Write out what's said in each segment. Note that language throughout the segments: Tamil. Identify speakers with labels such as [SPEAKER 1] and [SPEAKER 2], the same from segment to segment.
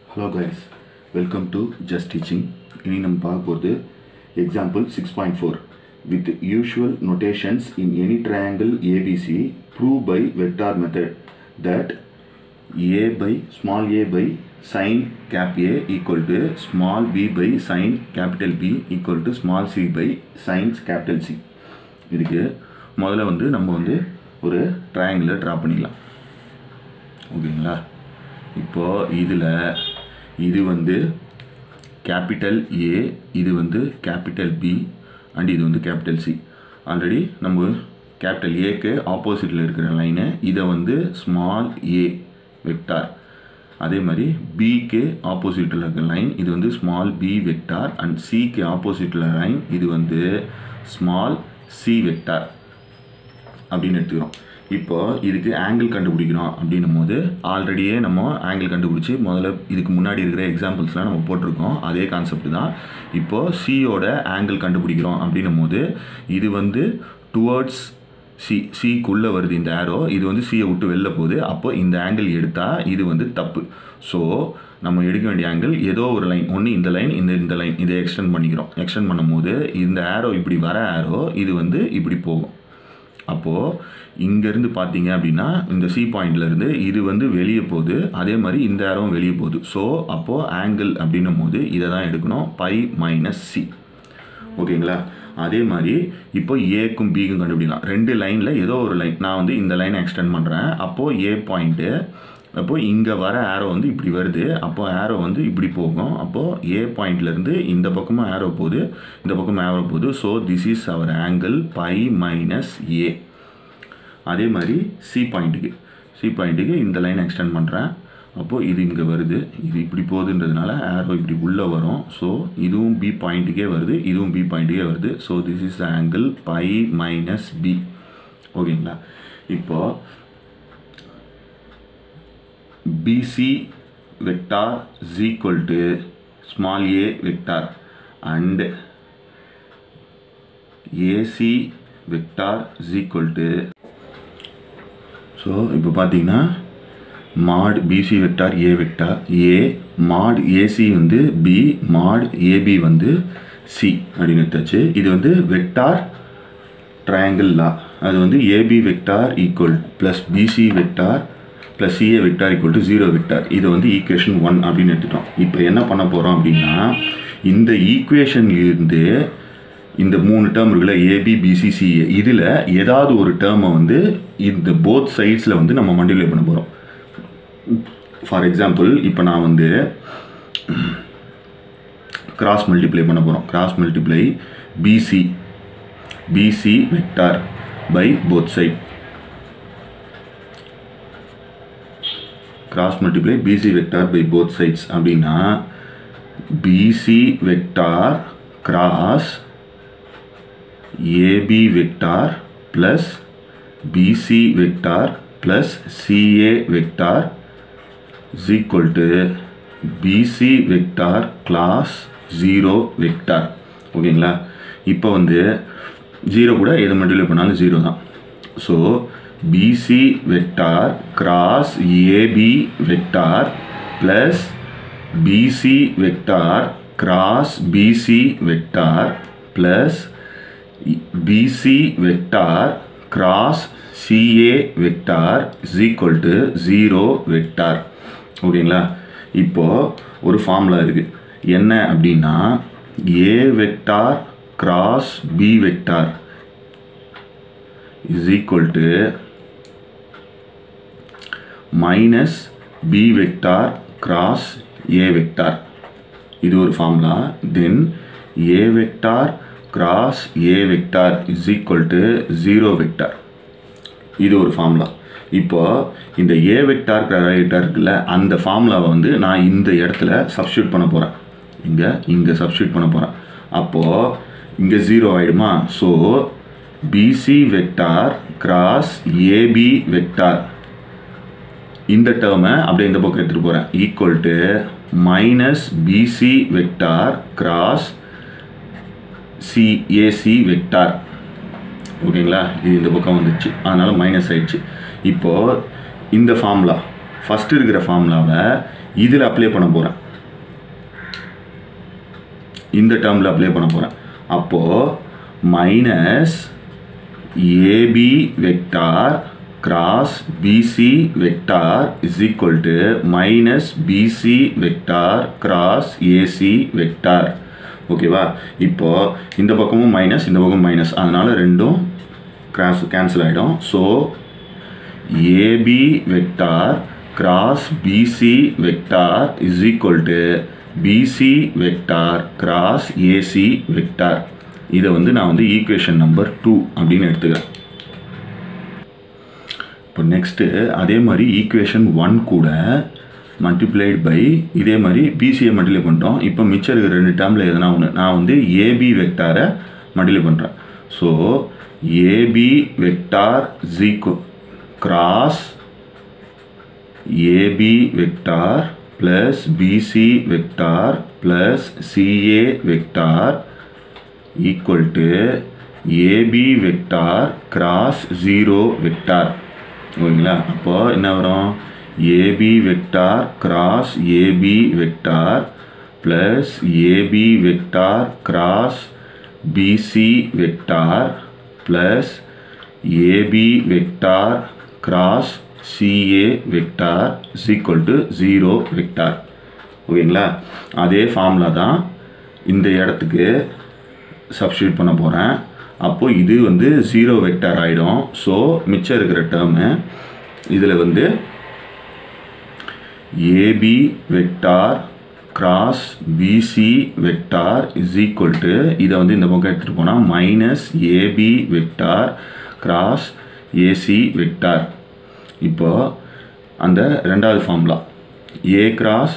[SPEAKER 1] hello guys welcome to just teaching இனி நம்ம பார்க்க போகிறது example six point four with usual notations in any triangle ABC prove by vector method that A by small A by sine cap A equal to small B by sine capital B equal to small C by sines capital C இதுக்கு முதல்ல வந்து நம்ம வந்து ஒரு ட்ரையாங்கிளை ட்ரா பண்ணிக்கலாம் ஓகேங்களா இப்போது இதில் இது வந்து கேபிட்டல் ஏ இது வந்து கேபிட்டல் பி அண்ட் இது வந்து கேபிட்டல் சி ஆல்ரெடி நம்ம கேபிட்டல் ஏக்கு ஆப்போசிட்டில் இருக்கிற லைனு இதை வந்து ஸ்மால் ஏ வெக்டார் அதே மாதிரி பிக்கு ஆப்போசிட்டில் இருக்கிற லைன் இது வந்து ஸ்மால் பி வெக்டார் அண்ட் சிக்கு ஆப்போசிட்டில் லைன் இது வந்து ஸ்மால் சி வெக்டார் அப்படின்னு எடுத்துக்கிறோம் இப்போ இதுக்கு ஆங்கிள் கண்டுபிடிக்கணும் அப்படின்னும் போது ஆல்ரெடியே நம்ம ஆங்கிள் கண்டுபிடிச்சி முதல்ல இதுக்கு முன்னாடி இருக்கிற எக்ஸாம்பிள்ஸ்லாம் நம்ம போட்டிருக்கோம் அதே கான்செப்ட் தான் இப்போது சியோட ஆங்கிள் கண்டுபிடிக்கிறோம் அப்படின்னும் போது இது வந்து டுவர்ட்ஸ் சி சிக்குள்ளே வருது இந்த ஆரோ இது வந்து சியை விட்டு வெளில போகுது அப்போ இந்த ஆங்கிள் எடுத்தால் இது வந்து தப்பு ஸோ நம்ம எடுக்க வேண்டிய ஆங்கிள் ஏதோ ஒரு லைன் ஒன்று இந்த லைன் இந்த இந்த லைன் இதை எக்ஸ்டெண்ட் பண்ணிக்கிறோம் எக்ஸ்டெண்ட் பண்ணும்போது இந்த ஆரோ இப்படி வர ஆரோ இது வந்து இப்படி போகும் அப்போது இங்கேருந்து பார்த்தீங்க அப்படின்னா இந்த சி பாயிண்ட்லேருந்து இது வந்து வெளியே போகுது அதே மாதிரி இந்த ஆரோவும் வெளியே போகுது ஸோ அப்போது ஆங்கிள் அப்படின்னும் போது இதை தான் எடுக்கணும் பை மைனஸ் சி ஓகேங்களா அதே மாதிரி இப்போ ஏக்கும் பிக்கும் கண்டுபிடிக்கலாம் ரெண்டு லைனில் ஏதோ ஒரு லைன் நான் வந்து இந்த லைனை எக்ஸ்டெண்ட் பண்ணுறேன் அப்போது ஏ பாயிண்ட்டு அப்போது இங்கே வர ஆரோ வந்து இப்படி வருது அப்போ ஆரோ வந்து இப்படி போகும் அப்போது ஏ பாயிண்ட்லேருந்து இந்த பக்கமும் ஆரோ போகுது இந்த பக்கமும் ஆரோ போகுது so this is our angle pi minus A அதே மாதிரி சி பாயிண்ட்டுக்கு சி பாயிண்ட்டுக்கு இந்த லைன் எக்ஸ்டெண்ட் பண்ணுறேன் அப்போது இது இங்கே வருது இது இப்படி போகுதுன்றதுனால ஆரோ இப்படி உள்ளே வரும் ஸோ இதுவும் பி பாயிண்ட்டுக்கே வருது இதுவும் பி பாயிண்ட்டுக்கே வருது so this is angle pi minus B ஓகேங்களா இப்போது BC vector is equal to small a vector and AC vector is equal to so இப்போ பார்த்தீங்கன்னா mod BC vector A vector A mod AC வந்து பி மாட் ஏபி வந்து சி அப்படின்னு எடுத்தாச்சு இது வந்து வெக்டார் ட்ரையாங்கிள் லா அது வந்து AB vector equal plus BC vector plus CA vector equal to zero vector இதை வந்து ஈக்குவேஷன் ஒன் அப்படின்னு எடுத்துட்டோம் இப்போ என்ன பண்ண போகிறோம் அப்படின்னா இந்த ஈக்குவேஷன்லேருந்து இந்த மூணு டேர்ம் இருக்குல்ல ஏபி பிசிசிஏ இதில் ஏதாவது ஒரு டேர்மை வந்து இந்த போத் சைட்ஸில் வந்து நம்ம மல்டிப்ளை பண்ண போகிறோம் ஃபார் எக்ஸாம்பிள் இப்போ நான் வந்து கிராஸ் மல்டிப்ளை பண்ண போகிறோம் cross multiply BC BC vector by both side cross multiply BC vector by both sides அப்படின்னா BC vector cross AB vector plus BC vector plus CA vector is equal to BC vector cross zero vector ஓகேங்களா இப்போ வந்து ஜீரோ கூட எது மல்டிப்ளை பண்ணாலும் ஜீரோ தான் so BC vector cross AB vector plus BC vector cross BC vector plus BC vector cross CA vector is equal to 0 vector ஓகேங்களா இப்போ ஒரு ஃபார்முலா இருக்குது என்ன அப்படின்னா A vector cross B vector is equal to minus B vector cross A vector இது ஒரு formula then A vector cross A vector is equal to zero vector இது ஒரு ஃபார்முலா இப்போ இந்த ஏ வெக்டார் வெக்டார் இருக்குல்ல அந்த ஃபார்முலாவை வந்து நான் இந்த இடத்துல சப்ஸ்டியூட் பண்ண போகிறேன் இங்கே இங்கே சப்ஸ்டியூட் பண்ண போகிறேன் அப்போது இங்கே ஜீரோ ஆகிடுமா so BC vector cross AB vector இந்த டேர்மை அப்படியே இந்த பக்கம் எடுத்துகிட்டு போகிறேன் equal to minus BC vector cross CAC vector ஓகேங்களா இது இந்த பக்கம் வந்துடுச்சு அதனால் மைனஸ் ஆயிடுச்சு இப்போது இந்த ஃபார்முலா ஃபஸ்ட்டு இருக்கிற ஃபார்முலாவை இதில் அப்ளை பண்ண போகிறேன் இந்த டேர்மில் அப்ளை பண்ண போகிறேன் அப்போது minus AB vector cross BC vector is equal to minus BC vector cross AC vector ஓகேவா இப்போது இந்த பக்கமும் மைனஸ் இந்த பக்கமும் மைனஸ் அதனால் ரெண்டும் கிராஸ் கேன்சல் ஆகிடும் so AB vector cross BC vector is equal to BC vector cross AC vector இதை வந்து நான் வந்து ஈக்குவேஷன் நம்பர் டூ அப்படின்னு எடுத்துக்கிறேன் இப்போ நெக்ஸ்ட்டு அதே மாதிரி ஈக்குவேஷன் ஒன் கூட மல்டிப்ளைட் பை இதே மாதிரி பிசியை மல்டிப்ளை பண்ணிட்டோம் இப்போ மிச்சம் இருக்கிற ரெண்டு டேர்மில் எதனா ஒன்று நான் வந்து ஏபி வெக்டாரை மல்டிப்ளை பண்ணுறேன் ஸோ ஏபி வெக்டார் ஜீக்கோ cross AB vector plus BC vector plus CA vector equal to AB vector cross zero vector ஓகேங்களா அப்போ என்ன வரும் AB vector cross AB vector plus AB vector cross BC vector plus AB vector cross CA vector is equal to zero vector ஓகேங்களா அதே ஃபார்முலா தான் இந்த இடத்துக்கு சப்ஸ்டியூட் பண்ண போகிறேன் அப்போது இது வந்து ஜீரோ வெக்டார் ஆகிடும் ஸோ மிச்சம் இருக்கிற டேர்மு இதில் வந்து AB vector cross BC vector is equal to இதை வந்து இந்த பக்கம் எடுத்துகிட்டு போனால் minus AB vector cross AC vector இப்போ அந்த ரெண்டாவது formula A cross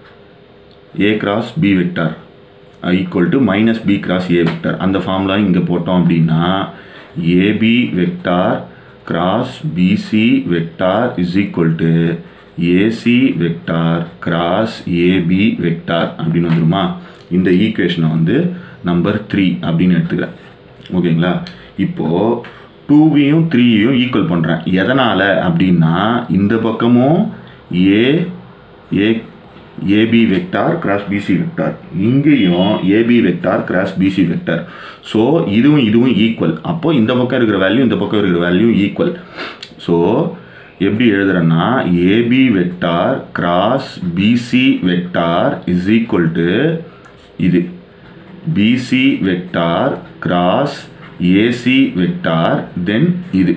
[SPEAKER 1] A cross B vector equal to minus B cross A vector அந்த ஃபார்முலா இங்கே போட்டோம் அப்படின்னா AB vector cross BC vector is equal to AC vector cross AB vector அப்படின்னு வந்துருமா இந்த ஈக்குவேஷனை வந்து நம்பர் த்ரீ அப்படின்னு எடுத்துக்கிறேன் ஓகேங்களா இப்போது டூவையும் த்ரீயையும் ஈக்குவல் பண்ணுறேன் எதனால் அப்படின்னா இந்த பக்கமும் A A AB vector cross BC vector இங்கேயும் AB vector cross BC vector so இதுவும் இதுவும் ஈக்குவல் அப்போ இந்த பக்கம் இருக்கிற வேல்யூ இந்த பக்கம் இருக்கிற வேல்யூ ஈக்குவல் ஸோ எப்படி எழுதுறேன்னா AB vector cross BC vector is equal to இது BC vector cross AC vector then இது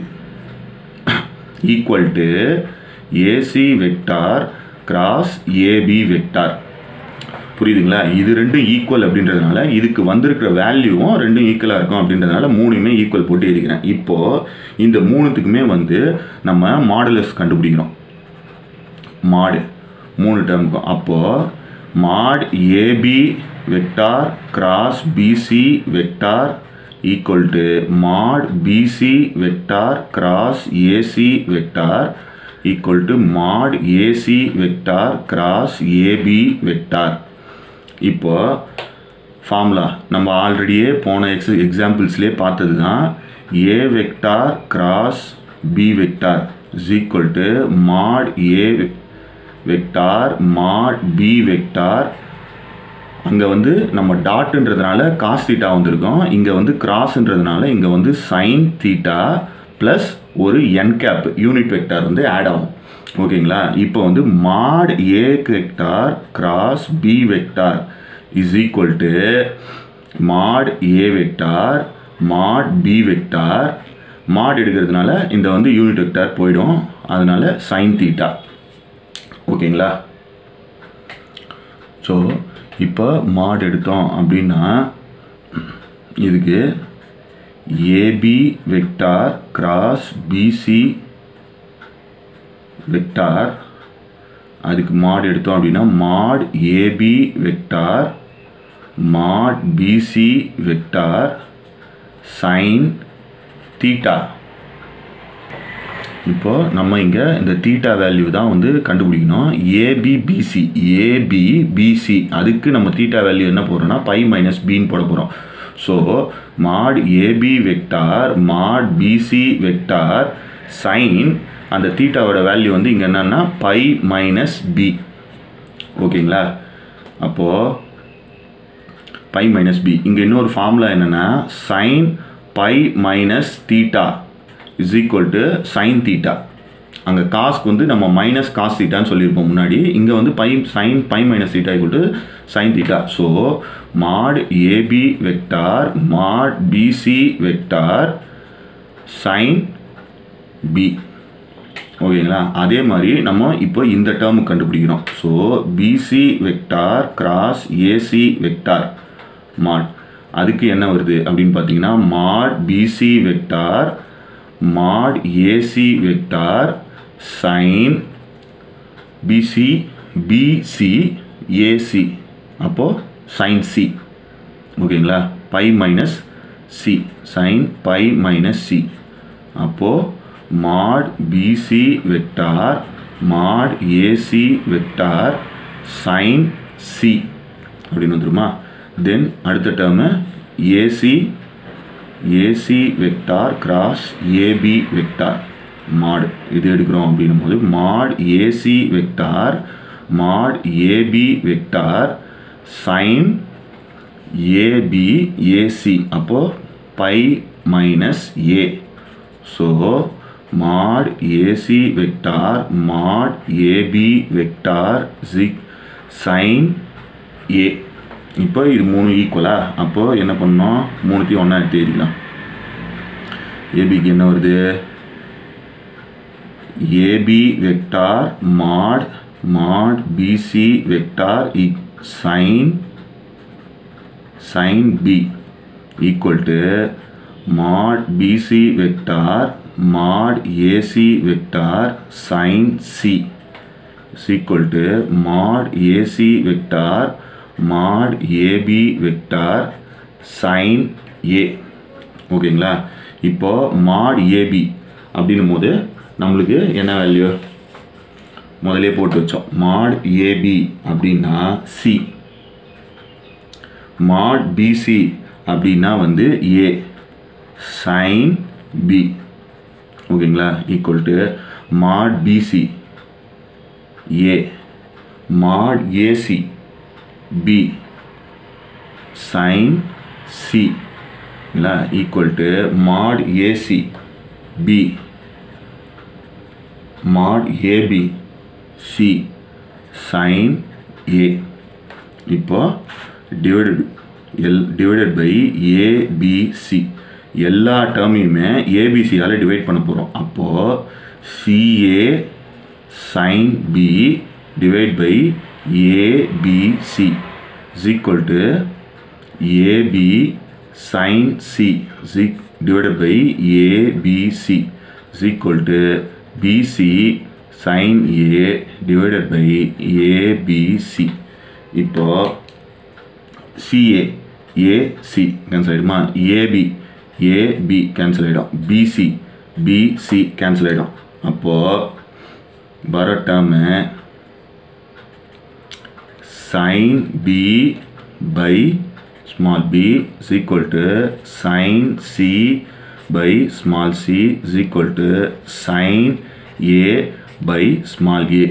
[SPEAKER 1] equal to AC vector cross AB vector புரியுதுங்களா இது ரெண்டும் ஈக்குவல் அப்படின்றதுனால இதுக்கு வந்திருக்கிற வேல்யூவும் ரெண்டும் ஈக்குவலாக இருக்கும் அப்படின்றதுனால மூணுமே ஈக்குவல் போட்டு எழுதிக்கிறேன் இப்போது இந்த மூணுத்துக்குமே வந்து நம்ம மாடுலஸ் கண்டுபிடிக்கிறோம் மாடு மூணு டேர்முக்கும் அப்போது mod AB vector cross BC vector equal to mod BC vector cross AC vector equal to mod AC vector cross AB vector இப்போ ஃபார்முலா நம்ம ஆல்ரெடியே போன எக்ஸ் எக்ஸாம்பிள்ஸ்லேயே பார்த்தது தான் A vector cross B vector is equal to mod A vector mod B vector அங்கே வந்து நம்ம டாட்டுன்றதுனால காஸ் தீட்டா வந்திருக்கோம் இங்கே வந்து கிராஸ்ன்றதுனால இங்கே வந்து சைன் தீட்டா ப்ளஸ் ஒரு என் கேப் யூனிட் வெக்டார் வந்து ஆட் ஆகும் ஓகேங்களா இப்போ வந்து mod A vector cross B vector is equal to mod A vector mod B vector mod எடுக்கிறதுனால இந்த வந்து யூனிட் வெக்டார் போயிடும் அதனால சைன் தீட்டா ஓகேங்களா ஸோ இப்போ மாட் எடுத்தோம் அப்படின்னா இதுக்கு AB vector cross BC vector அதுக்கு மாட் எடுத்தோம் அப்படின்னா mod AB vector mod BC vector sine theta இப்போ நம்ம இங்கே இந்த தீட்டா வேல்யூ தான் வந்து கண்டுபிடிக்கணும் ஏபிபிசி ஏபிபிசி அதுக்கு நம்ம தீட்டா வேல்யூ என்ன போடுறோம்னா பை மைனஸ் பின்னு போட போகிறோம் so mod AB vector mod BC vector sine அந்த தீட்டாவோட வேல்யூ வந்து இங்கே என்னன்னா பை மைனஸ் பி ஓகேங்களா அப்போது பை மைனஸ் பி இங்கே இன்னொரு ஃபார்முலா என்னென்னா sine pi minus theta is equal to sine theta அங்கே காஸ்க்கு வந்து நம்ம மைனஸ் காஸ் தீட்டான்னு சொல்லியிருப்போம் முன்னாடி இங்கே வந்து pi sine pi minus theta equal to sine theta so mod AB vector mod BC vector sine B ஓகேங்களா அதே மாதிரி நம்ம இப்போ இந்த டேர்ம் கண்டுபிடிக்கிறோம் so BC vector cross AC vector mod அதுக்கு என்ன வருது அப்படின்னு பார்த்தீங்கன்னா mod BC vector mod AC vector sine BC BC AC அப்போது சைன் சி ஓகேங்களா pi minus C sine pi minus C அப்போது mod BC vector mod AC vector sine C அப்படின்னு வந்துருமா தென் அடுத்த term AC AC vector cross AB vector mod இது எடுக்கிறோம் அப்படின்னும் போது mod AC vector mod AB vector sine AB AC அப்போது pi minus A so mod AC vector mod AB vector ஜிக் சைன் ஏ இப்போ இது மூணு ஈக்குவலா அப்போது என்ன பண்ணோம் மூணுத்தையும் ஒன்றா எடுத்து எழுதிக்கலாம் ஏபிக்கு என்ன வருது AB vector mod mod BC vector இக் sine sine B equal to mod BC vector mod AC vector sine C is equal to mod AC vector mod AB vector sin A ஓகேங்களா இப்போ mod AB அப்படின்னும் போது நம்மளுக்கு என்ன வேல்யூ முதலே போட்டு வச்சோம் mod AB அப்படின்னா C mod BC அப்படின்னா வந்து A sin B ஓகேங்களா equal to mod BC A mod AC B sin C இல்லை equal to mod AC B mod AB C sin A இப்போ டிவைடட் எல் டிவைடட் பை ஏபிசி எல்லா டேர்மையுமே ஏபிசியால் டிவைட் பண்ண போகிறோம் அப்போது CA sin B divided by ABC is equal to AB sin C is e- divided by ABC is equal to BC sin A divided by ABC இப்போ CA AC கேன்சல் ஆகிடுமா AB AB கேன்சல் ஆகிடும் BC BC கேன்சல் ஆகிடும் அப்போது வர term sine B by small B is equal to sine C by small C is equal to sine A by small A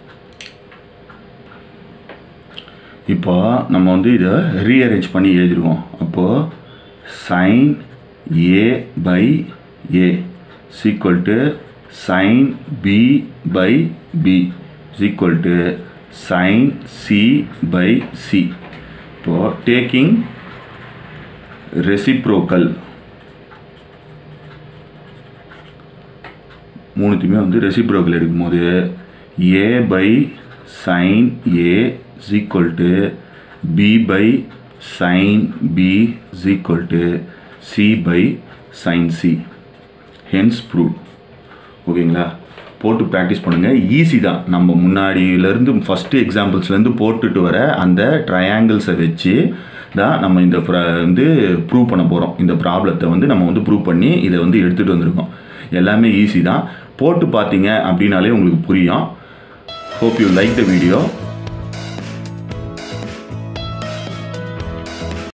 [SPEAKER 1] இப்போ நம்ம வந்து இதை ரீஅரேஞ்ச் பண்ணி எழுதிருவோம் அப்போது sine A by A equal to sin b by b is equal to sin c by c இப்போ டேக்கிங் ரெசிப்ரோக்கல் மூணுத்தையுமே வந்து ரெசிப்ரோக்கல் எடுக்கும்போது A by sine A is equal to B by sine B is equal to C by sine C hence prove ஓகேங்களா போட்டு ப்ராக்டிஸ் பண்ணுங்கள் ஈஸி தான் நம்ம முன்னாடியிலேருந்து ஃபஸ்ட்டு எக்ஸாம்பிள்ஸ்லேருந்து போட்டுட்டு வர அந்த ட்ரையாங்கிள்ஸை வச்சு தான் நம்ம இந்த ப்ர- வந்து ப்ரூவ் பண்ண போகிறோம் இந்த ப்ராப்ளத்தை வந்து நம்ம வந்து ப்ரூவ் பண்ணி இதை வந்து எடுத்துகிட்டு வந்திருக்கோம் எல்லாமே ஈஸி தான் போட்டு பார்த்தீங்க அப்படின்னாலே உங்களுக்கு புரியும் hope you like the video